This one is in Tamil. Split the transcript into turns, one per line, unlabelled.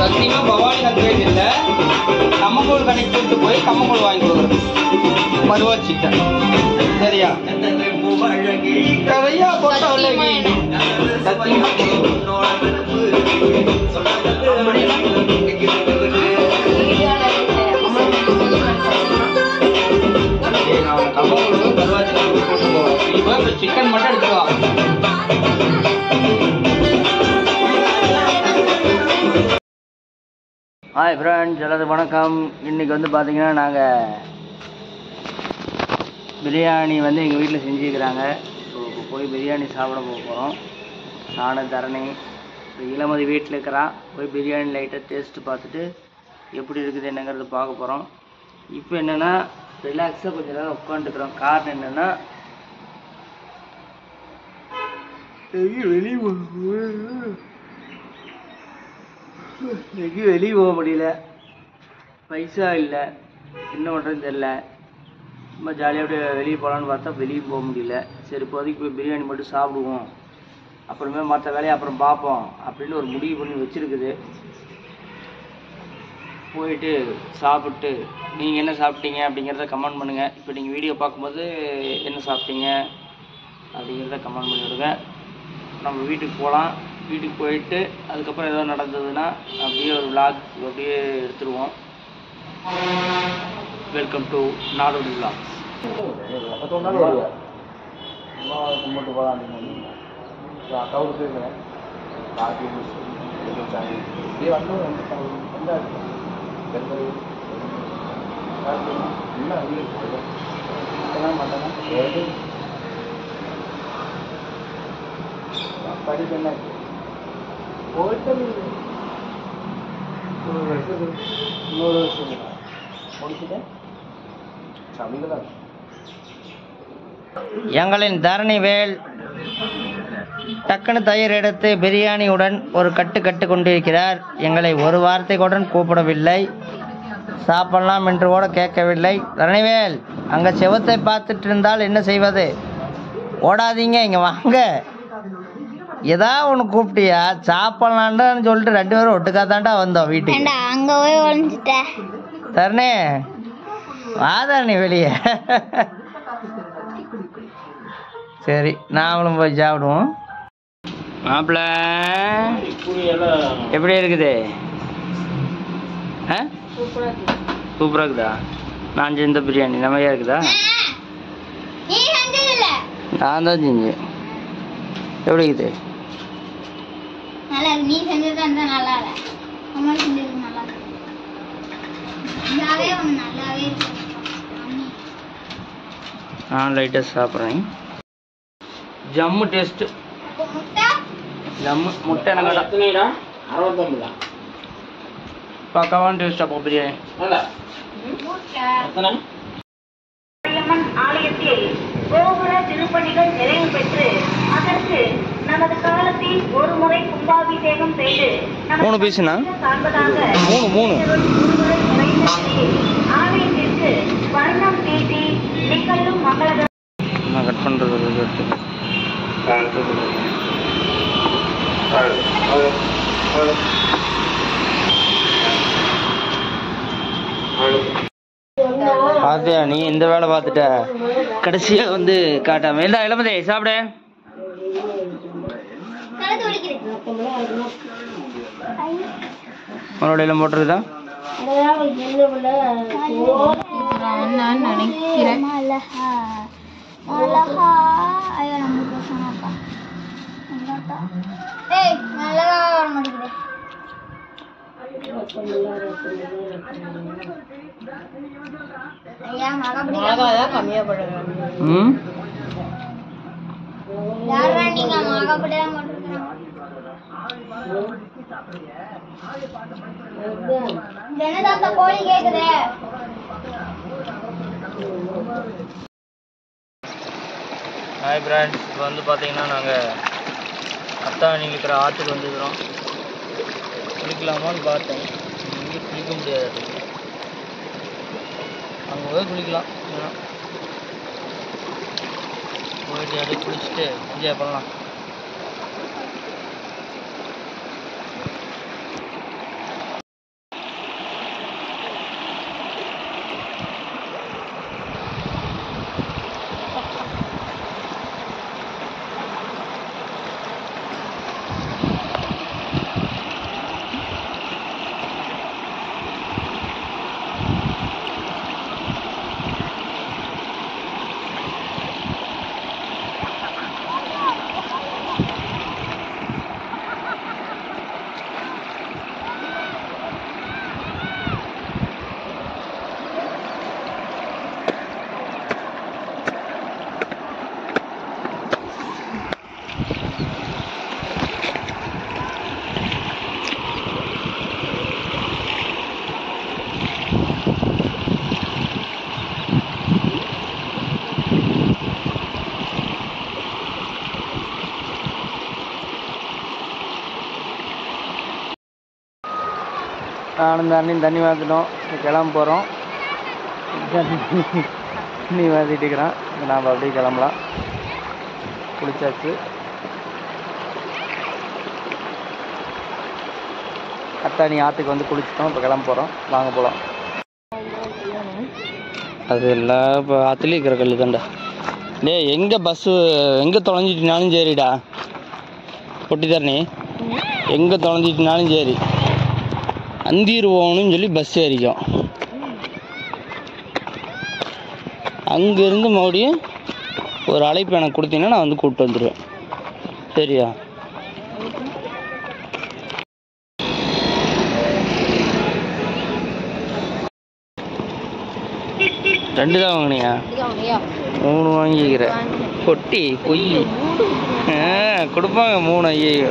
சத்தியமா பவானி சர்ப்ரைஸ் இல்லை கம்மங்கூழ் கடைக்கு கூட்டு போய் கம்மங்கூழ் வாங்கி கொடுக்குறது மறுவாள் சிக்கன் சரியா நிறையா போட்டோ
சத்தியமா
சத்தியமா சரி, நான் கம்மங்கூழ் மறுவாள் சிக்கன் கூட்டு போவோம் இப்போ சிக்கன் மட்டும் எடுத்துட்டு வா ஹாய் ஃப்ரெண்ட்ஸ் எல்லாத்துக்கும் வணக்கம் இன்றைக்கி வந்து பார்த்தீங்கன்னா நாங்கள் பிரியாணி வந்து எங்கள் வீட்டில் செஞ்சுருக்கிறாங்க ஸோ இப்போ போய் பிரியாணி சாப்பிட போக போகிறோம் நானும் தரணி இப்போ இளமதி வீட்டில் இருக்கிறான் போய் பிரியாணி லைட்டாக டேஸ்ட்டு பார்த்துட்டு எப்படி இருக்குது என்னங்கிறது பார்க்க போகிறோம் இப்போ என்னென்னா ரிலாக்ஸாக கொஞ்ச நேரம் உட்காந்துக்கிறோம் காரணம் என்னென்னா வெளியே எங்கேயும் வெளியே போக முடியல பைசா இல்லை என்ன பண்ணுறதுன்னு தெரில சும்மா ஜாலியாக அப்படியே வெளியே போகலான்னு பார்த்தா வெளியே போக முடியல சரி இப்போதைக்கு போய் பிரியாணி மட்டும் சாப்பிடுவோம் அப்புறமே மற்ற வேலையை அப்புறம் பார்ப்போம் அப்படின்னு ஒரு முடிவு பண்ணி வச்சுருக்குது போயிட்டு சாப்பிட்டு நீங்கள் என்ன சாப்பிட்டீங்க அப்படிங்கிறத கமெண்ட் பண்ணுங்கள் இப்போ நீங்கள் வீடியோ பார்க்கும்போது என்ன சாப்பிட்டீங்க அப்படிங்கிறத கமெண்ட் பண்ணி விடுங்க நம்ம வீட்டுக்கு போகலாம் வீட்டுக்கு போயிட்டு அதுக்கப்புறம் ஏதோ நடந்ததுன்னா அப்படியே ஒரு vlog அப்படியே எடுத்துருவோம் வெல்கம் டு நாடோடி vlogs கும்பிட்டு போகலாம் அக்காவுக்கு இருக்கிறேன் பாட்டி இப்படியே வந்து வந்தாரு மாட்டேன்னா படிப்பு என்ன போயிட்டு நூறு வருஷம் நூறு வருஷம் முடிச்சுட்டேன் சமைக்கலாம் எங்களின் தரணிவேல் டக்குனு தயிர் எடுத்து பிரியாணியுடன் ஒரு கட்டு கட்டு கொண்டிருக்கிறார் எங்களை ஒரு வார்த்தை கூட கூப்பிடவில்லை சாப்பிடலாம் என்று கூட கேட்கவில்லை தரணிவேல் அங்கே செவத்தை பார்த்துட்டு இருந்தால் என்ன செய்வது ஓடாதீங்க இங்கே வாங்க ஏதா ஒன்று கூப்பிட்டியா சாப்பிடலான்னு சொல்லிட்டு ரெண்டு பேரும் ஒட்டுக்கா தாண்டா வந்தோம் வீட்டுக்கு
ஏண்டா அங்க போய் ஒளிஞ்சிட்ட
தரணே வாதாரணி வெளியே சரி நாமளும் போய் சாப்பிடுவோம் மாப்பிள்ள எப்படி இருக்குது ஆ சூப்பராக இருக்குதா நான் செஞ்ச பிரியாணி நம்மையா இருக்குதா
நீ செஞ்சது இல்ல
நான் தான் செஞ்சேன் எப்படி இருக்குது
நல்லா இருக்கு நீ செஞ்சது அந்த நல்லா இல்ல அம்மா செஞ்சது நல்லா இருக்கு நல்லாவே ஒன்று நல்லாவே இருக்கு
நான் லைட்டாக சாப்பிட்றேன் ஜம்மு டேஸ்ட்டு
அப்போ முட்டை
ஜம்மு முட்டை எனக்கு
அறுபத்தொம்பதா
பக்காவான டேஸ்ட் அப்போ பிரியாணி
முட்டை
எத்தனை
மாரியம்மன் ஆலயத்தில் கோபுர திருப்பணிகள் நிறைவு பெற்று அதற்கு நமது காலத்தில் ஒரு முறை கும்பாபிஷேகம் செய்து நமது
மூணு பீஸுண்ணா
சார்பதாக
மூணு மூணு
ஒருமுறை குறைந்த நிலையில் ஆலயத்திற்கு வர்ணம் தீட்டி நிகழும் மங்கள
நான் கட் பண்ணுறது எடுத்து பார்த்தியா நீ இந்த வேலை பார்த்துட்ட கடைசியாக வந்து காட்டாம இல்லை இளமதே சாப்பிடு
கழுத்து வலிக்குது
மறுபடியும் போட்டுருக்குதா
நான் நினைக்கிறேன் அழகா அழகா ஐயோ நம்மளுக்கு சொன்னாக்கா நல்லாட்டா ஏய் நல்லதா வர மாட்டேங்குது ஐயா மகப்படி
கம்மியா போடுங்க
ம்
யாரா நீங்க மகப்படி தான் போட்டுருக்கீங்க ஜனதாத்த கோழி கேக்குதே
ஹாய் ஃப்ரெண்ட்ஸ் இப்போ வந்து பார்த்தீங்கன்னா நாங்கள் அத்தாணி இருக்கிற ஆற்றுக்கு வந்துக்கிறோம் குளிக்கலாமான்னு பார்த்தேன் இங்கே குளிக்க முடியாது அங்கே போய் குளிக்கலாம் இல்லைன்னா போயிட்டு அப்படியே குளிச்சுட்டு என்ஜாய் பண்ணலாம் நானும் தண்ணியும் தண்ணி மாற்றிட்டோம் கிளம்ப போகிறோம் தண்ணி மாற்றிட்டு இருக்கிறான் இப்போ நாம் அப்படியே கிளம்பலாம் குளிச்சாச்சு அத்தாணி ஆற்றுக்கு வந்து குளிச்சிட்டோம் இப்போ கிளம்ப போகிறோம் வாங்க போகலாம் அது எல்லாம் இப்போ ஆற்றுலேயே இருக்கிற கல் தான்டா டேய் எங்கே பஸ்ஸு எங்கே தொலைஞ்சிட்டுனாலும் சரிடா பொட்டி தரணி எங்கே தொலைஞ்சிட்டுனாலும் சரி அந்தீர் போகணும்னு சொல்லி பஸ் ஏறிக்கும் அங்கேருந்து மறுபடியும் ஒரு அழைப்பு எனக்கு கொடுத்தீங்கன்னா நான் வந்து கூப்பிட்டு வந்துடுவேன் சரியா ரெண்டு தான் வாங்கினியா மூணு வாங்கிக்கிற பொட்டி பொய் ஆ கொடுப்பாங்க மூணு ஐயோ